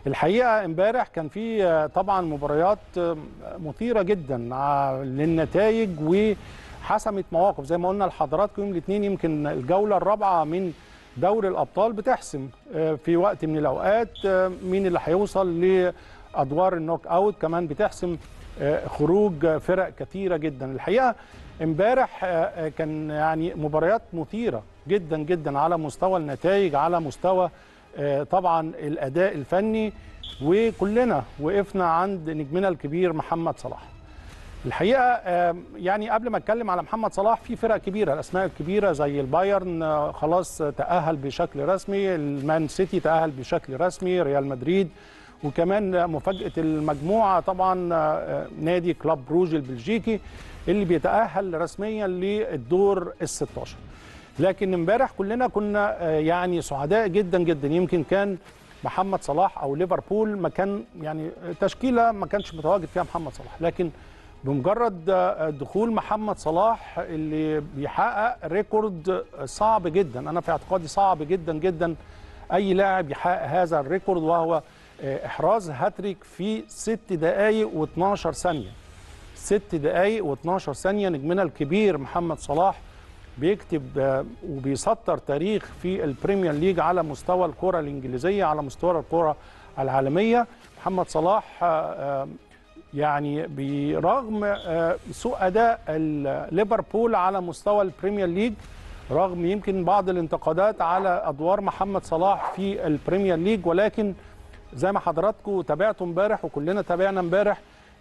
الحقيقه امبارح كان في آه، طبعا مباريات آه، مثيره جدا ع- للنتائج وحسمت مواقف زي ما قلنا لحضراتكم يوم الاثنين يمكن الجوله الرابعه من دوري الابطال بتحسم آه، في وقت من الاوقات آه، مين اللي هيوصل لادوار النوك اوت كمان بتحسم آه، خروج فرق كثيره جدا الحقيقه امبارح آه، آه، كان يعني مباريات مثيره جدا جدا على مستوى النتائج على مستوى آه، طبعا الاداء الفني وكلنا وقفنا عند نجمنا الكبير محمد صلاح الحقيقه آه، يعني قبل ما اتكلم على محمد صلاح في فرق كبيره الاسماء الكبيره زي البايرن آه، خلاص تاهل بشكل رسمي المان سيتي تاهل بشكل رسمي ريال مدريد وكمان مفاجاه المجموعه طبعا آه، نادي كلاب بروج البلجيكي اللي بيتاهل رسميا للدور ال 16 لكن امبارح كلنا كنا آه، يعني سعداء جدا جدا يمكن كان محمد صلاح او ليفربول ما كان يعني تشكيله ما كانش متواجد فيها محمد صلاح لكن بمجرد آه، دخول محمد صلاح اللي بيحقق ريكورد صعب جدا انا في اعتقادي صعب جدا جدا اي لاعب يحقق هذا الريكورد وهو آه، احراز هاتريك في ست دقائق و12 ثانيه ست دقائق و12 ثانيه نجمنا الكبير محمد صلاح بيكتب آه، وبيسطر تاريخ في البريمير ليج على مستوى الكره الانجليزيه على مستوى الكره العالميه محمد صلاح آه، آه، يعني برغم آه، سوء اداء ال- ليفربول على مستوى البريمير ليج رغم يمكن بعض الانتقادات على ادوار محمد صلاح في البريمير ليج ولكن زي ما حضراتكم تابعتوا امبارح وكلنا تابعنا امبارح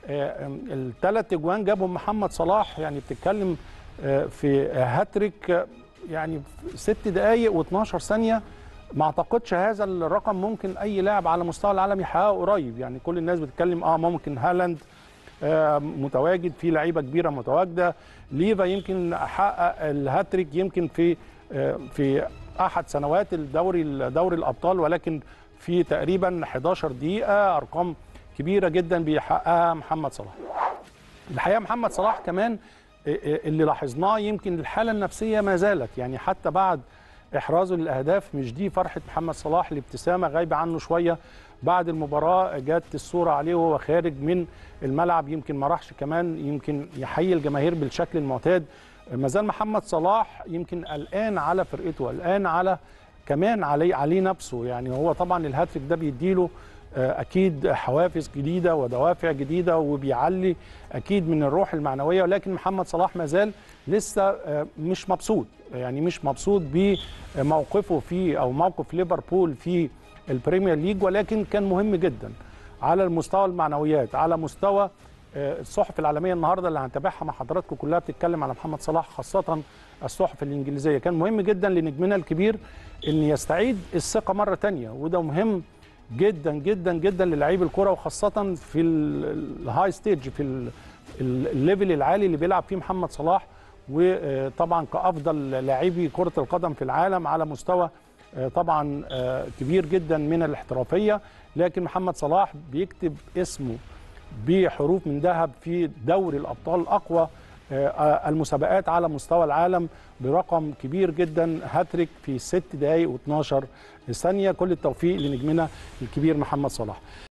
الثلاث اجوان جابهم محمد صلاح يعني بتتكلم آه، في هاتريك آه، يعني في ست دقائق و12 ثانيه ما اعتقدش هذا الرقم ممكن اي لاعب على مستوى العالم يحققه قريب يعني كل الناس بتتكلم اه ممكن هالاند آه، متواجد في لعيبه كبيره متواجده ليفا يمكن حقق الهاتريك يمكن في آه، في احد سنوات الدوري دوري الابطال ولكن في تقريبا 11 دقيقه ارقام كبيره جدا بيحققها محمد صلاح الحقيقه محمد صلاح كمان اللي لاحظناه يمكن الحاله النفسيه ما زالت يعني حتى بعد احرازه للاهداف مش دي فرحه محمد صلاح الابتسامه غايبه عنه شويه بعد المباراه جت الصوره عليه وهو خارج من الملعب يمكن ما راحش كمان يمكن يحيي الجماهير بالشكل المعتاد ما زال محمد صلاح يمكن قلقان على فرقته قلقان على كمان عليه عليه نفسه يعني هو طبعا الهاتريك ده بيديله آه، اكيد حوافز جديده ودوافع جديده وبيعلي اكيد من الروح المعنويه ولكن محمد صلاح ما زال لسه آه، مش مبسوط يعني مش مبسوط بموقفه في او موقف ليفربول في البريمير ليج ولكن كان مهم جدا على المستوى المعنويات على مستوى آه، الصحف العالميه النهارده اللي هنتابعها مع حضراتكم كلها بتتكلم على محمد صلاح خاصه الصحف الانجليزيه كان مهم جدا لنجمنا الكبير ان يستعيد الثقه مره تانية وده مهم جدا جدا جدا للاعيب الكره وخاصه في ال- الهاي ستيج في ال- ال- الليفل العالي اللي بيلعب فيه محمد صلاح وطبعا كافضل لاعبي كره القدم في العالم على مستوى آه، طبعا آه، كبير جدا من الاحترافيه لكن محمد صلاح بيكتب اسمه بحروف من ذهب في دوري الابطال اقوى آه، آه، المسابقات على مستوى العالم برقم كبير جدا هاتريك في ست دقائق و12 ثانيه كل التوفيق لنجمنا الكبير محمد صلاح